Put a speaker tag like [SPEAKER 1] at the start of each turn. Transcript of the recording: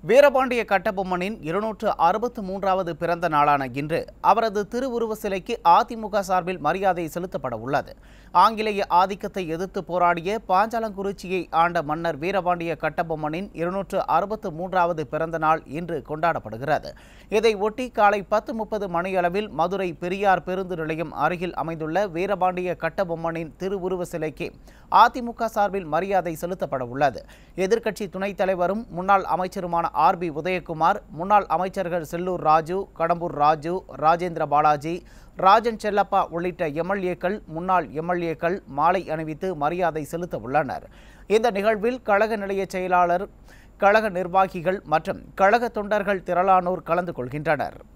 [SPEAKER 1] வீரபாண்டிய கட்டபொம்மனின் இருநூற்று அறுபத்து மூன்றாவது பிறந்த நாளான இன்று அவரது திருவுருவ சிலைக்கு அதிமுக சார்பில் மரியாதை செலுத்தப்பட உள்ளது ஆங்கிலேய ஆதிக்கத்தை எதிர்த்து போராடிய பாஞ்சாலங்குறிச்சியை ஆண்ட மன்னர் வீரபாண்டிய கட்டபொம்மனின் இருநூற்று அறுபத்து மூன்றாவது பிறந்த நாள் இன்று கொண்டாடப்படுகிறது இதை ஒட்டி காலை பத்து முப்பது மணியளவில் மதுரை பெரியார் பேருந்து நிலையம் அருகில் அமைந்துள்ள வீரபாண்டிய கட்டபொம்மனின் திருவுருவ சிலைக்கு அதிமுக சார்பில் மரியாதை செலுத்தப்பட உள்ளது எதிர்க்கட்சி துணைத் தலைவரும் முன்னாள் அமைச்சருமான ஆர் பி உதயகுமார் முன்னாள் அமைச்சர்கள் செல்லூர் ராஜு கடம்பூர் ராஜு ராஜேந்திர பாலாஜி ராஜன் செல்லப்பா உள்ளிட்ட எம்எல்ஏக்கள் முன்னாள் எம்எல்ஏக்கள் மாலை அணிவித்து மரியாதை செலுத்த உள்ளனர் இந்த நிகழ்வில் கழக நிலைய செயலாளர் கழக நிர்வாகிகள் மற்றும் கழக தொண்டர்கள் திரளானோர் கலந்து கொள்கின்றனர்